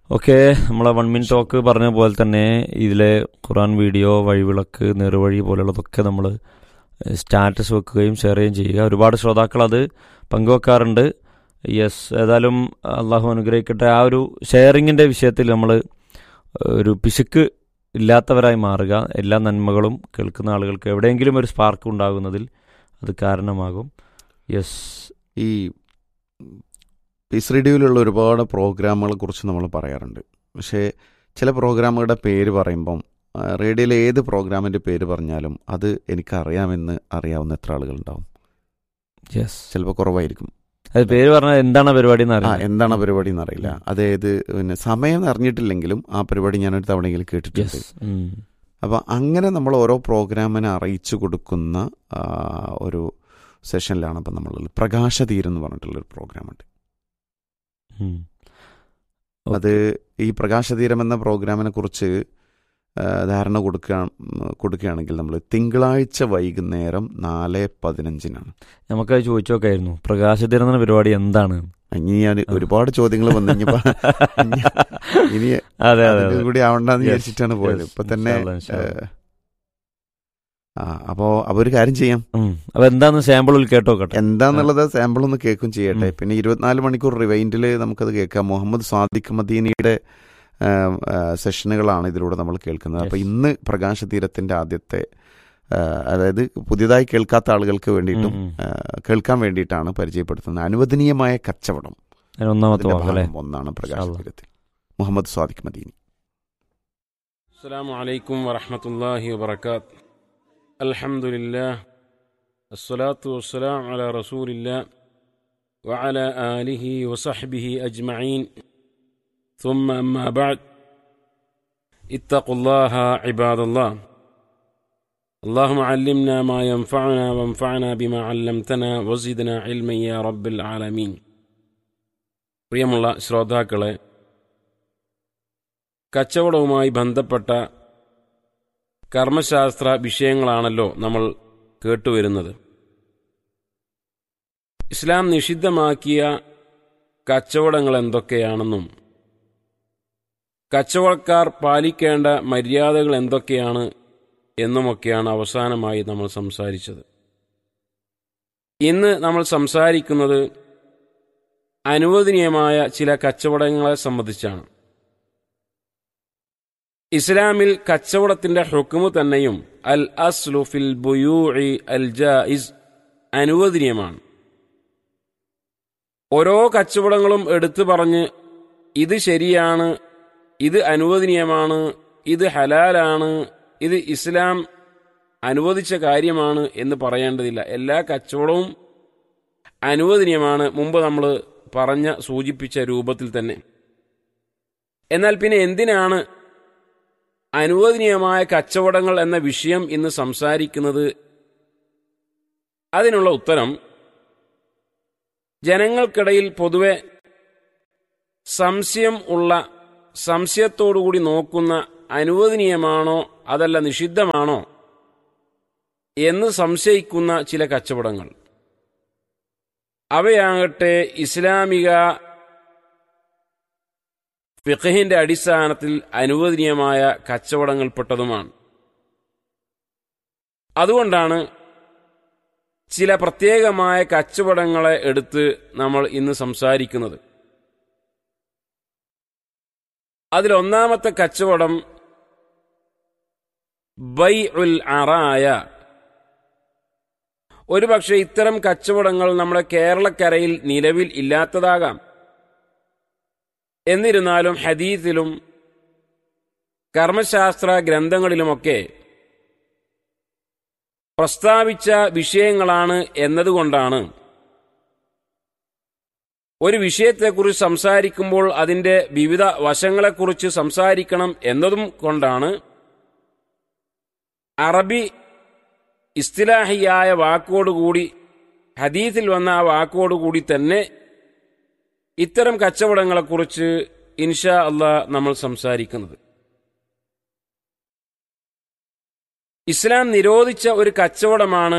Okay നമ്മളെ one മിൻ talk പറഞ്ഞ പോലെ തന്നെ ഇതിലെ ഖുറാൻ വീഡിയോ വഴിവിളക്ക് നേർവഴി പോലുള്ളതൊക്കെ നമ്മൾ സ്റ്റാറ്റസ് വെക്കുകയും ഷെയർ ചെയ്യുകയും ചെയ്യുക ഒരുപാട് ശ്രോതാക്കൾ അത് പങ്കുവെക്കാറുണ്ട് യെസ് ഏതായാലും അള്ളാഹു അനുഗ്രഹിക്കട്ടെ ആ ഒരു ഷെയറിങ്ങിൻ്റെ വിഷയത്തിൽ നമ്മൾ ഒരു പിശുക്ക് ഇല്ലാത്തവരായി മാറുക എല്ലാ നന്മകളും കേൾക്കുന്ന ആളുകൾക്ക് എവിടെയെങ്കിലും ഒരു സ്പാർക്ക് ഉണ്ടാകുന്നതിൽ അത് കാരണമാകും യെസ് ഈ പീസ് റേഡിയോയിലുള്ള ഒരുപാട് പ്രോഗ്രാമുകളെ കുറിച്ച് നമ്മൾ പറയാറുണ്ട് പക്ഷേ ചില പ്രോഗ്രാമുകളുടെ പേര് പറയുമ്പം ആ, റേഡിയോയിലെ ഏത് പ്രോഗ്രാമിൻ്റെ പേര് പറഞ്ഞാലും അത് എനിക്കറിയാമെന്ന് അറിയാവുന്ന എത്ര ആളുകളുണ്ടാവും യെസ് ചിലപ്പോൾ കുറവായിരിക്കും അത് പേര് പറഞ്ഞാൽ എന്താണ് പരിപാടി എന്ന് ആ അറിയാം എന്താണ് പരിപാടി എന്നറിയില്ല അതായത് പിന്നെ സമയം അറിഞ്ഞിട്ടില്ലെങ്കിലും ആ പരിപാടി ഞാനൊരു തവണയെങ്കിലും കേട്ടിട്ടുണ്ട് യെസ് അപ്പോൾ അങ്ങനെ നമ്മൾ ഓരോ പ്രോഗ്രാമിനെ അറിയിച്ചു കൊടുക്കുന്ന ആ, ഒരു സെഷനിലാണ് ഇപ്പം നമ്മളുള്ളത് പ്രകാശതീരം എന്ന് പറഞ്ഞിട്ടുള്ളൊരു പ്രോഗ്രാമുണ്ട് അത് ഈ പ്രകാശതീരം എന്ന പ്രോഗ്രാമിനെ കുറിച്ച് ആ, ധാരണ കൊടുക്കുക കൊടുക്കുകയാണെങ്കിൽ നമ്മൾ തിങ്കളാഴ്ച വൈകുന്നേരം നാല് പതിനഞ്ചിനാണ് നമുക്കത് ചോദിച്ചു നോക്കായിരുന്നു പ്രകാശതീരം എന്ന പരിപാടി എന്താണ് ഇനി ഞാൻ ഒരുപാട് ചോദ്യങ്ങൾ വന്നു കഴിഞ്ഞപ്പോ ഇനി അതെ അതെ അതിന്റെ അതെ കൂടി ആവണ്ടെന്ന് Yes, വിചാരിച്ചിട്ടാണ് പോയത് yes, ഇപ്പൊ തന്നെ ഇൻഷാ അല്ലാ, ഇൻഷാ അല്ലാ. ഏ, ആ അപ്പോ അപ്പൊ ഒരു കാര്യം ചെയ്യാം ഉം. അപ്പൊ എന്താന്ന് സാമ്പിൾ കേട്ടോ നോക്കട്ടെ എന്താന്നുള്ളത് സാമ്പിൾ ഒന്ന് കേൾക്കും ചെയ്യട്ടെ ഉം. പിന്നെ ഇരുപത്തിനാല് മണിക്കൂർ റിവൈൻഡിൽ നമുക്കത് കേൾക്കാം മുഹമ്മദ് സാദിഖ് മദീനിയുടെ ആ, ആ, സെഷനുകളാണ് ഇതിലൂടെ നമ്മൾ കേൾക്കുന്നത് അപ്പോൾ Yes. ഇന്ന് പ്രകാശ തീരത്തിന്റെ ആദ്യത്തെ ആ, അതായത് പുതിയതായി കേൾക്കാത്ത ആളുകൾക്ക് വേണ്ടിയിട്ടും ഉം, ഉം. ആ, കേൾക്കാൻ വേണ്ടിയിട്ടാണ് പരിചയപ്പെടുത്തുന്നത് അനുവദനീയമായ കച്ചവടം അതിന് ഒന്നാമത്തെ അതിന്റെ വാക്ക് അല്ലേ ഭാഗം ഒന്നാണ് പ്രകാശ ഇൻഷാ അല്ലാ. തീരത്തിൽ മുഹമ്മദ് സാദിഖ് മദീനി السلام عليكم ورحمة الله وبركاته الحمد لله الصلاة والسلام على رسول الله وعلى آله وصحبه أجمعين ثم أما بعد اتقوا الله عباد الله اللهم علمنا ما ينفعنا وانفعنا بما علمتنا وزدنا علما يا رب العالمين പ്രിയമുള്ള ശ്രോതാക്കളെ കച്ചവടവുമായി ബന്ധപ്പെട്ട കർമ്മശാസ്ത്ര വിഷയങ്ങളാണല്ലോ നമ്മൾ കേട്ടുവരുന്നത് ഇസ്ലാം നിഷിദ്ധമാക്കിയ കച്ചവടങ്ങൾ എന്തൊക്കെയാണെന്നും കച്ചവടക്കാർ പാലിക്കേണ്ട മര്യാദകൾ എന്തൊക്കെയാണ് എന്നുമൊക്കെയാണ് അവസാനമായി നമ്മൾ സംസാരിച്ചത് ഇന്ന് നമ്മൾ സംസാരിക്കുന്നത് അനുവദനീയമായ ചില കച്ചവടങ്ങളെ സംബന്ധിച്ചാണ് ഇസ്ലാമിൽ കച്ചവടത്തിന്റെ ഹുക്കുമ് തന്നെയും അൽ അസ്ലു ഫിൽ ബുയൂഇ അൽ ജായിസ് അനുവദനീയമാണ് ഓരോ കച്ചവടങ്ങളും എടുത്തു പറഞ്ഞ് ഇത് ശരിയാണ് ഇത് അനുവദനീയമാണ് ഇത് ഹലാലാണ് ഇത് ഇസ്ലാം അനുവദിച്ച കാര്യമാണ് എന്ന് പറയേണ്ടതില്ല എല്ലാ കച്ചവടവും അനുവദനീയമാണ് മുമ്പ് നമ്മൾ പറഞ്ഞ സൂചിപ്പിച്ച രൂപത്തിൽ തന്നെ എന്നാൽ പിന്നെ എന്തിനാണ് അനുവദനീയമായ കച്ചവടങ്ങൾ എന്ന വിഷയം ഇന്ന് സംസാരിക്കുന്നത് അതിനുള്ള ഉത്തരം ജനങ്ങൾക്കിടയിൽ പൊതുവെ സംശയം ഉള്ള സംശയത്തോടുകൂടി നോക്കുന്ന അനുവദനീയമാണോ അതല്ല നിഷിദ്ധമാണോ എന്ന് സംശയിക്കുന്ന ചില കച്ചവടങ്ങൾ അവയാകട്ടെ ഇസ്ലാമിക ഫിഖഹിന്റെ അടിസ്ഥാനത്തിൽ അനുവദനീയമായ കച്ചവടങ്ങൾപ്പെട്ടതുമാണ് അതുകൊണ്ടാണ് ചില പ്രത്യേകമായ കച്ചവടങ്ങളെ എടുത്ത് നമ്മൾ ഇന്ന് സംസാരിക്കുന്നത് അതിലൊന്നാമത്തെ കച്ചവടം ബൈ ഉൽ അറായ ഒരുപക്ഷെ ഇത്തരം കച്ചവടങ്ങൾ നമ്മുടെ കേരളക്കരയിൽ നിലവിൽ ഇല്ലാത്തതാകാം എന്നിരുന്നാലും ഹദീസിലും കർമ്മശാസ്ത്ര ഗ്രന്ഥങ്ങളിലുമൊക്കെ പ്രസ്താവിച്ച വിഷയങ്ങളാണ് എന്നതുകൊണ്ടാണ് ഒരു വിഷയത്തെക്കുറിച്ച് സംസാരിക്കുമ്പോൾ അതിന്റെ വിവിധ വശങ്ങളെക്കുറിച്ച് സംസാരിക്കണം എന്നതും കൊണ്ടാണ് അറബി ഇസ്തിലാഹിയായ വാക്കോടുകൂടി ഹദീസിൽ വന്ന ആ വാക്കോടുകൂടി തന്നെ ഇത്തരം കച്ചവടങ്ങളെക്കുറിച്ച് ഇൻഷാ അള്ളാ നമ്മൾ സംസാരിക്കുന്നത് ഇസ്ലാം നിരോധിച്ച ഒരു കച്ചവടമാണ്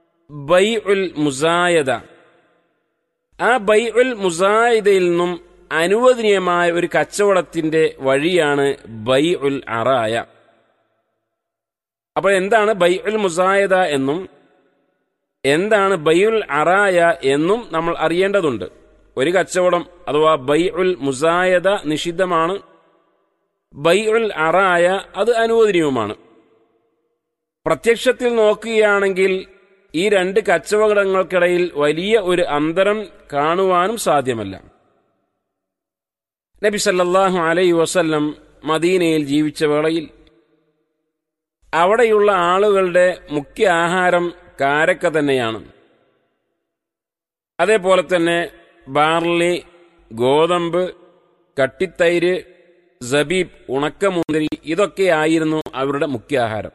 ബൈ ഉൽ മുസായദ ആ ബൈ ഉൽ മുസായദയിൽ നിന്നും അനുവദനീയമായ ഒരു കച്ചവടത്തിന്റെ വഴിയാണ് ബൈ ഉൽ അറായ അപ്പോൾ എന്താണ് ബൈ ഉൽ മുസായദ എന്നും എന്താണ് ബൈഉൽ അറായ എന്നും നമ്മൾ അറിയേണ്ടതുണ്ട് ഒരു കച്ചവടം അഥവാ ബൈ ഉൽ മുസായദ നിഷിദ്ധമാണ് ബൈ ഉൽ അറായ അത് അനുവദനീയവുമാണ് പ്രത്യക്ഷത്തിൽ നോക്കുകയാണെങ്കിൽ ഈ രണ്ട് കച്ചവടങ്ങൾക്കിടയിൽ വലിയ ഒരു അന്തരം കാണുവാനും സാധ്യമല്ല നബി സല്ലല്ലാഹു അലൈഹി വസല്ലം മദീനയിൽ ജീവിച്ച വേളയിൽ അവിടെയുള്ള ആളുകളുടെ മുഖ്യ ആഹാരം കാരക്ക തന്നെയാണ് അതേപോലെ തന്നെ ബാർലി ഗോതമ്പ് കട്ടിത്തൈര് സബീബ് ഉണക്കമുന്തിരി ഇതൊക്കെയായിരുന്നു അവരുടെ മുഖ്യ ആഹാരം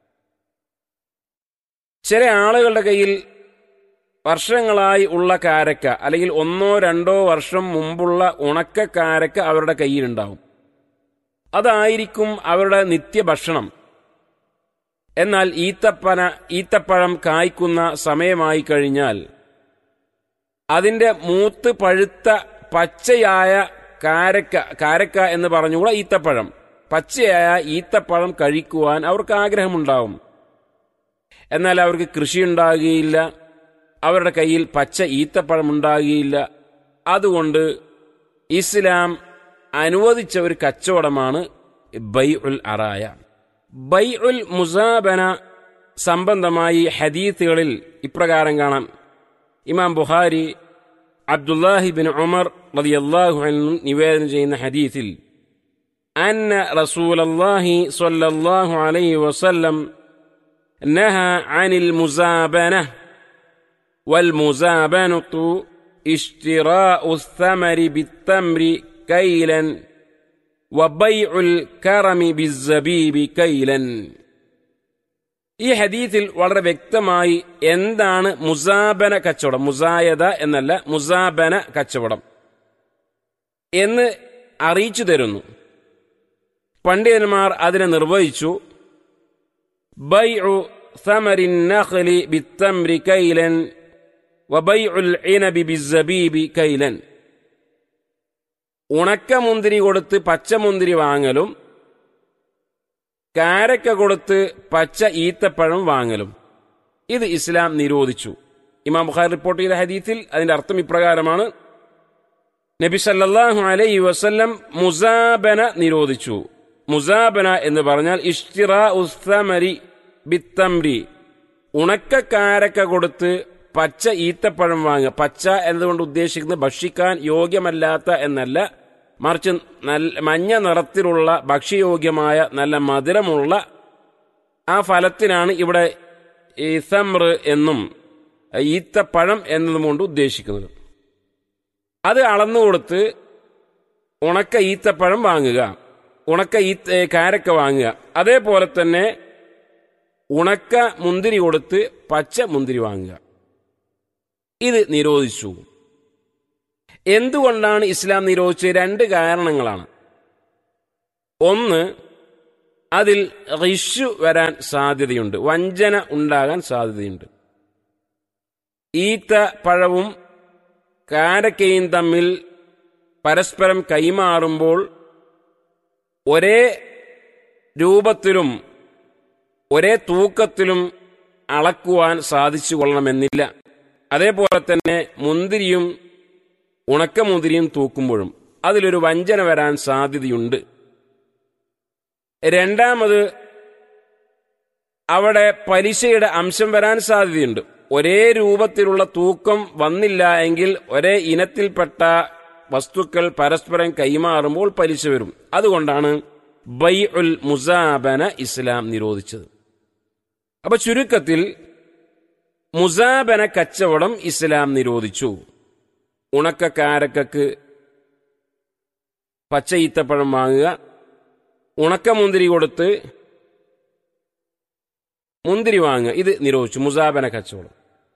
ചില ആളുകളുടെ കയ്യിൽ വർഷങ്ങളായി ഉള്ള കാരക്ക അല്ലെങ്കിൽ ഒന്നോ രണ്ടോ വർഷം മുമ്പുള്ള ഉണക്ക കാരക്ക അവരുടെ കയ്യിലുണ്ടാവും അതായിരിക്കും അവരുടെ നിത്യഭക്ഷണം എന്നാൽ ഈത്തപ്പന ഈത്തപ്പഴം കായ്ക്കുന്ന സമയമായി കഴിഞ്ഞാൽ അതിന്റെ മൂത്ത് പഴുത്ത പച്ചയായ കാരക്ക കാരക്ക എന്ന് പറഞ്ഞുകൂടെ ഈത്തപ്പഴം പച്ചയായ ഈത്തപ്പഴം കഴിക്കുവാൻ അവർക്ക് ആഗ്രഹമുണ്ടാവും എന്നാൽ അവർക്ക് കൃഷി ഉണ്ടാകുകയില്ല അവരുടെ കയ്യിൽ പച്ച ഈത്തപ്പഴം ഉണ്ടാകുകയില്ല അതുകൊണ്ട് ഇസ്ലാം അനുവദിച്ച ഒരു കച്ചവടമാണ് ബൈ ഉൽ അറായ ബൈ ഉൽ മുസാബന സംബന്ധമായി ഹദീത്തുകളിൽ ഇപ്രകാരം കാണാം ഇമാം ബുഖാരി അബ്ദുല്ലാഹി ബിൻ ഉമർ റളിയല്ലാഹു അൻഹു നിവേദനം ചെയ്യുന്ന ഹദീസിൽ അന്ന റസൂലല്ലാഹി സ്വല്ലല്ലാഹു അലൈഹി വസല്ലം نهى عن المزابنة والمزابنة اشتراء الثمر بالتمر كيلا وبيع الكرم بالزبيب كيلا ഈ ഹദീത്തിൽ വളരെ വ്യക്തമായി എന്താണ് മുസാബന കച്ചവടം മുസായത എന്നല്ല മുസാബന കച്ചവടം എന്ന് അറിയിച്ചു തരുന്നു പണ്ഡിതന്മാർ അതിനെ നിർവഹിച്ചു بيع ثمر النخل بالتمر كيلا وبيع العنب بالزبيب كيلا ഉണക്കമുന്തിരി കൊടുത്ത് പച്ചമുന്തിരി വാങ്ങലും കാരക്ക കൊടുത്ത് പച്ച ഈത്തപ്പഴം വാങ്ങലും ഇത് ഇസ്ലാം നിരോധിച്ചു ഇമാം ബുഖാരി റിപ്പോർട്ട് ചെയ്ത ഹദീത്തിൽ അതിന്റെ അർത്ഥം ഇപ്രകാരമാണ് നബി സല്ലല്ലാഹു അലൈഹി വസല്ലം മുസാബന നിരോധിച്ചു മുസാബന എന്ന് പറഞ്ഞാൽ ഇഷ്തിറ ഉസ്തമരി ബിത്തംരി ഉണക്കക്കാരക്ക കൊടുത്ത് പച്ച ഈത്തപ്പഴം വാങ്ങുക പച്ച എന്നതുകൊണ്ട് ഉദ്ദേശിക്കുന്നത് ഭക്ഷിക്കാൻ യോഗ്യമല്ലാത്ത എന്നല്ല മറിച്ച് നല്ല മഞ്ഞ നിറത്തിലുള്ള ഭക്ഷ്യയോഗ്യമായ നല്ല മധുരമുള്ള ആ ഫലത്തിനാണ് ഇവിടെ ഈ സമർ എന്നും ഈത്തപ്പഴം എന്നതും കൊണ്ട് ഉദ്ദേശിക്കുന്നത് അത് അളന്നുകൊടുത്ത് ഉണക്ക ഈത്തപ്പഴം വാങ്ങുക ഉണക്ക ഈ കാരക്ക വാങ്ങുക അതേപോലെ തന്നെ ഉണക്ക മുന്തിരി കൊടുത്ത് പച്ച മുന്തിരി വാങ്ങുക ഇത് നിരോധിച്ചു എന്തുകൊണ്ടാണ് ഇസ്ലാം നിരോധിച്ചത് രണ്ട് കാരണങ്ങളാണ് ഒന്ന് അതിൽ റിഷു വരാൻ സാധ്യതയുണ്ട് വഞ്ചന ഉണ്ടാകാൻ സാധ്യതയുണ്ട് ഈത്ത പഴവും കാരക്കയും തമ്മിൽ പരസ്പരം കൈമാറുമ്പോൾ ഒരേ രൂപത്തിലും ഒരേ തൂക്കത്തിലും അളക്കുവാൻ സാധിച്ചു കൊള്ളണമെന്നില്ല അതേപോലെ തന്നെ മുന്തിരിയും ഉണക്കമുന്തിരിയും തൂക്കുമ്പോഴും അതിലൊരു വഞ്ചന വരാൻ സാധ്യതയുണ്ട് രണ്ടാമത് അവിടെ പലിശയുടെ അംശം വരാൻ സാധ്യതയുണ്ട് ഒരേ രൂപത്തിലുള്ള തൂക്കം വന്നില്ല എങ്കിൽ ഒരേ ഇനത്തിൽപ്പെട്ട വസ്തുക്കൾ പരസ്പരം കൈമാറുമ്പോൾ പലിശ വരും അതുകൊണ്ടാണ് ബൈ ഉൽ മുസാബന ഇസ്ലാം നിരോധിച്ചത് അപ്പൊ ചുരുക്കത്തിൽ മുസാബന കച്ചവടം ഇസ്ലാം നിരോധിച്ചു ഉണക്കക്കാരക്കക്ക് പച്ച ഈത്തപ്പഴം വാങ്ങുക ഉണക്കമുന്തിരി കൊടുത്ത് മുന്തിരി വാങ്ങുക ഇത് നിരോധിച്ചു മുസാബന കച്ചവടം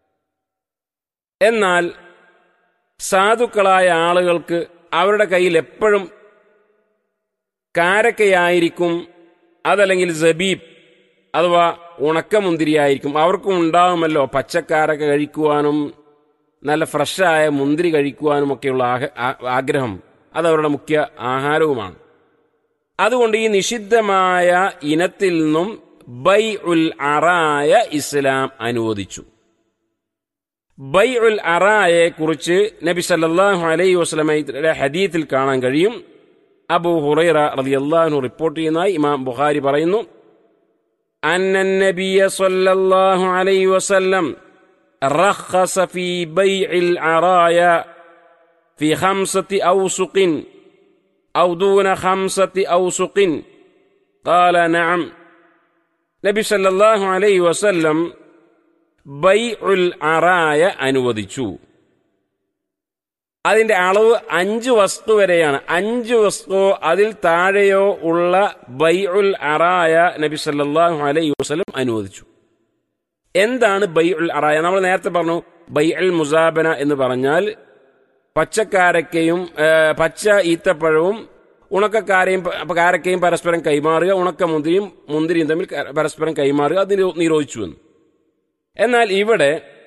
എന്നാൽ സാധുക്കളായ ആളുകൾക്ക് അവരുടെ കയ്യിൽ എപ്പോഴും കാരക്കയായിരിക്കും അതല്ലെങ്കിൽ ജബീബ് അഥവാ ഉണക്കമുന്തിരിയായിരിക്കും അവർക്കും ഉണ്ടാകുമല്ലോ പച്ചക്കാരക്ക കഴിക്കുവാനും നല്ല ഫ്രഷായ മുന്തിരി കഴിക്കുവാനും ഒക്കെയുള്ള ആഗ്രഹം അത് അവരുടെ മുഖ്യ ആഹാരവുമാണ് അതുകൊണ്ട് ഈ നിഷിദ്ധമായ ഇനത്തിൽ നിന്നും ബൈ ഉൽ അറായ ഇസ്ലാം അനുവദിച്ചു ബൈ ഉൽ അറായെ കുറിച്ച് നബി സല്ലല്ലാഹു അലൈഹി വസല്ലമയുടെ ഹദീത്തിൽ കാണാൻ കഴിയും അബു ഹുറൈറ റളിയല്ലാഹു റിപ്പോർട്ട് ചെയ്യുന്നതായി ഇമാം ബുഖാരി പറയുന്നു أن النبي صلى الله عليه وسلم رخص في بيع العرايا في خمسة أوسق أو دون خمسة أوسق قال نعم നബി സല്ലല്ലാഹു അലൈഹി വസല്ലം ബൈഉൽ അറായ അനുവദിച്ചു അതിന്റെ അളവ് അഞ്ച് വസ്തു വരെയാണ് അഞ്ച് വസ്തു അതിൽ താഴെയോ ഉള്ള ബൈഉൽ അറായ നബി സല്ലല്ലാഹു അലൈഹി വസല്ലം അനുവദിച്ചു എന്താണ് ബൈഉൽ അറായ നമ്മൾ നേരത്തെ പറഞ്ഞു ബൈഉൽ മുസാബന എന്ന് പറഞ്ഞാൽ പച്ചക്കാരക്കയും ഏ, പച്ച ഈത്തപ്പഴവും ഉണക്കക്കാരയും പ- കാരക്കയും പരസ്പരം കൈമാറുക ഉണക്ക മുന്തിരിയും മുന്തിരിയും തമ്മിൽ ക- പരസ്പരം കൈമാറുക അത് നിരോ- നിരോധിച്ചു എന്ന് എന്നാൽ ഇവിടെ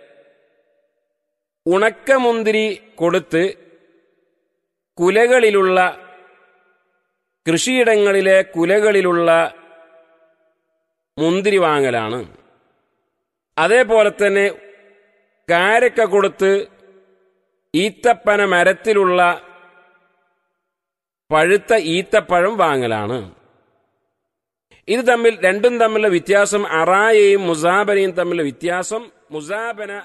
ഉണക്കമുന്തിരി കൊടുത്ത് കുലകളിലുള്ള കൃഷിയിടങ്ങളിലെ കുലകളിലുള്ള മുന്തിരി വാങ്ങലാണ് അതേപോലെ തന്നെ കാരക്ക കൊടുത്ത് ഈത്തപ്പന മരത്തിലുള്ള പഴുത്ത ഈത്തപ്പഴം വാങ്ങലാണ് ഇത് തമ്മിൽ രണ്ടും തമ്മിലുള്ള വ്യത്യാസം അറായയും മുസാബനയും തമ്മിലുള്ള വ്യത്യാസം മുസാബന